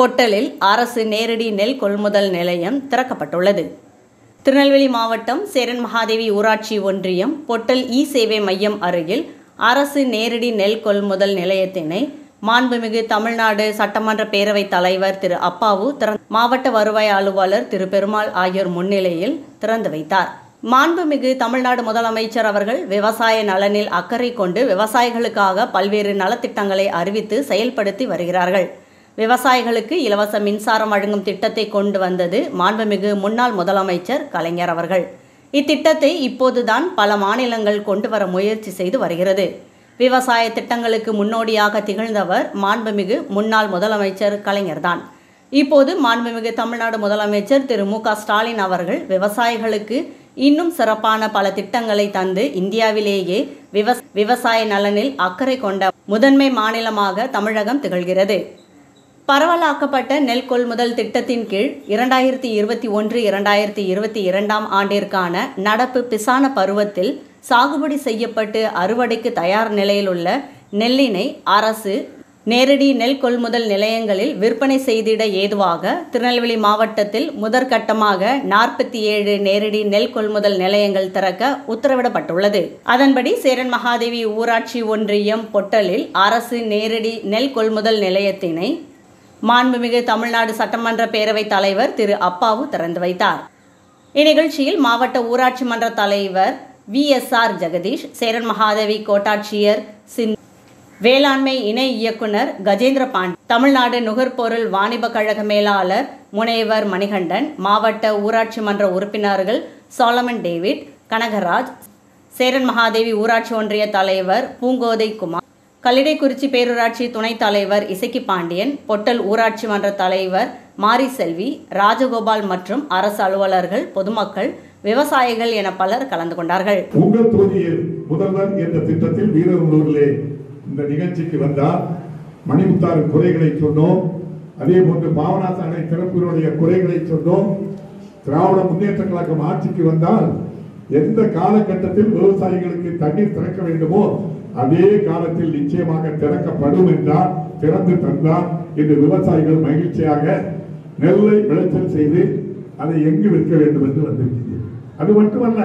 பொட்டலில் அரசு நேரடி நெல் கொள்முதல் நிலையம் திறக்கப்பட்டுள்ளது திருநெல்வேலி மாவட்டம் சேரன் மகாதேவி ஊராட்சி ஒன்றியம் பொட்டல் இ சேவை மையம் அருகில் அரசு நேரடி நெல் கொள்முதல் நிலையத்தினை மாண்புமிகு தமிழ்நாடு சட்டமன்ற பேரவைத் தலைவர் திரு அப்பாவு திறந் மாவட்ட வருவாய் அலுவலர் திரு பெருமாள் ஆகியோர் முன்னிலையில் திறந்து வைத்தார் மாண்புமிகு தமிழ்நாடு முதலமைச்சர் அவர்கள் விவசாய நலனில் அக்கறை கொண்டு விவசாயிகளுக்காக பல்வேறு நலத்திட்டங்களை அறிவித்து செயல்படுத்தி வருகிறார்கள் விவசாயிகளுக்கு இலவச மின்சாரம் வழங்கும் திட்டத்தை கொண்டு வந்தது மாண்புமிகு முன்னாள் முதலமைச்சர் கலைஞர் அவர்கள் இத்திட்டத்தை இப்போதுதான் பல மாநிலங்கள் கொண்டு வர முயற்சி செய்து வருகிறது விவசாய திட்டங்களுக்கு முன்னோடியாக திகழ்ந்தவர் மாண்புமிகு முன்னாள் முதலமைச்சர் கலைஞர்தான் இப்போது மாண்புமிகு தமிழ்நாடு முதலமைச்சர் திரு மு க ஸ்டாலின் அவர்கள் விவசாயிகளுக்கு இன்னும் சிறப்பான பல திட்டங்களை தந்து இந்தியாவிலேயே விவ விவசாய நலனில் அக்கறை கொண்ட முதன்மை மாநிலமாக தமிழகம் திகழ்கிறது பரவலாக்கப்பட்ட நெல் கொள்முதல் திட்டத்தின் கீழ் இரண்டாயிரத்தி இருபத்தி ஒன்று இரண்டாயிரத்தி இருபத்தி இரண்டாம் ஆண்டிற்கான நடப்பு பிசான பருவத்தில் சாகுபடி செய்யப்பட்டு அறுவடைக்கு தயார் நிலையில் உள்ள நெல்லினை அரசு நேரடி நெல் கொள்முதல் நிலையங்களில் விற்பனை செய்திட ஏதுவாக திருநெல்வேலி மாவட்டத்தில் முதற்கட்டமாக நாற்பத்தி ஏழு நேரடி நெல் கொள்முதல் நிலையங்கள் திறக்க உத்தரவிடப்பட்டுள்ளது அதன்படி சேரன் மகாதேவி ஊராட்சி ஒன்றியம் பொட்டலில் அரசு நேரடி நெல் கொள்முதல் நிலையத்தினை மாண்புமிகு தமிழ்நாடு சட்டமன்ற பேரவைத் தலைவர் திரு அப்பாவு திறந்து வைத்தார் இந்நிகழ்ச்சியில் மாவட்ட ஊராட்சி மன்ற தலைவர் V S R Jagadish Cheran Mahadevi கோட்டாட்சியர் சின் வேளாண்மை இணை இயக்குனர் கஜேந்திர பாண்டி தமிழ்நாடு நுகர்பொருள் வாணிப கழக மேலாளர் முனைவர் மணிகண்டன் மாவட்ட ஊராட்சி மன்ற உறுப்பினர்கள் சாலமன் டேவிட் கனகராஜ் சேரன் மகாதேவி ஊராட்சி ஒன்றிய தலைவர் பூங்கோதை குமார் கல்லிடைக்குறிச்சி பேரூராட்சி துணைத் தலைவர் இசக்கி பாண்டியன் பொட்டல் ஊராட்சி மன்ற தலைவர் மாரி செல்வி ராஜகோபால் மற்றும் அரசு அலுவலர்கள் பொதுமக்கள் விவசாயிகள் என பலர் கலந்து கொண்டார்கள் உங்கள் தொகுதியில் முதல்வர் என்ற திட்டத்தில் வீரர்களூரிலே இந்த நிகழ்ச்சிக்கு வந்தார் மணிமுத்தாறு குறைகளை சொன்னோம் அதே போன்று பாவனாச அணை திறப்பினுடைய குறைகளை சொன்னோம் திராவிட முன்னேற்ற கழகம் ஆட்சிக்கு வந்தால் எந்த காலகட்டத்தில் விவசாயிகளுக்கு தண்ணீர் திறக்க வேண்டுமோ அதே காலத்தில் நிச்சயமாக திறக்கப்படும் என்றால் திறந்து தந்தார் என்று விவசாயிகள் மகிழ்ச்சியாக நெல்லை விளைச்சல் செய்து அதை எங்கு விற்க வேண்டும் என்று வந்திருக்கிறது அது மட்டுமல்ல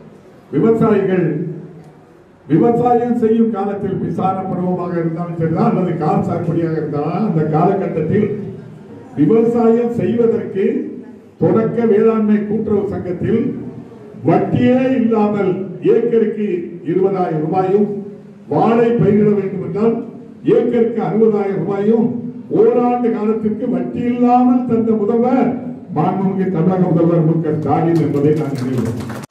விவசாயிகள் விவசாயம் செய்யும் காலத்தில் விசார பருவமாக இருந்தாலும் சரிதான் அல்லது கால் சாகுபடியாக இருந்தாலும் அந்த காலகட்டத்தில் விவசாயம் செய்வதற்கு தொடக்க வேளாண்மை கூட்டுறவு சங்கத்தில் வட்டியே இல்லாமல் ஏக்கருக்கு இருபதாயிரம் ரூபாயும் வாழை பயிரிட வேண்டும் என்றால் ஏக்கருக்கு அறுபதாயிரம் ரூபாயும் ஓராண்டு காலத்திற்கு வட்டி இல்லாமல் தந்த முதல்வர் மாண்புமிகு தமிழக முதல்வர் மு க ஸ்டாலின் என்பதை நான் நினைவு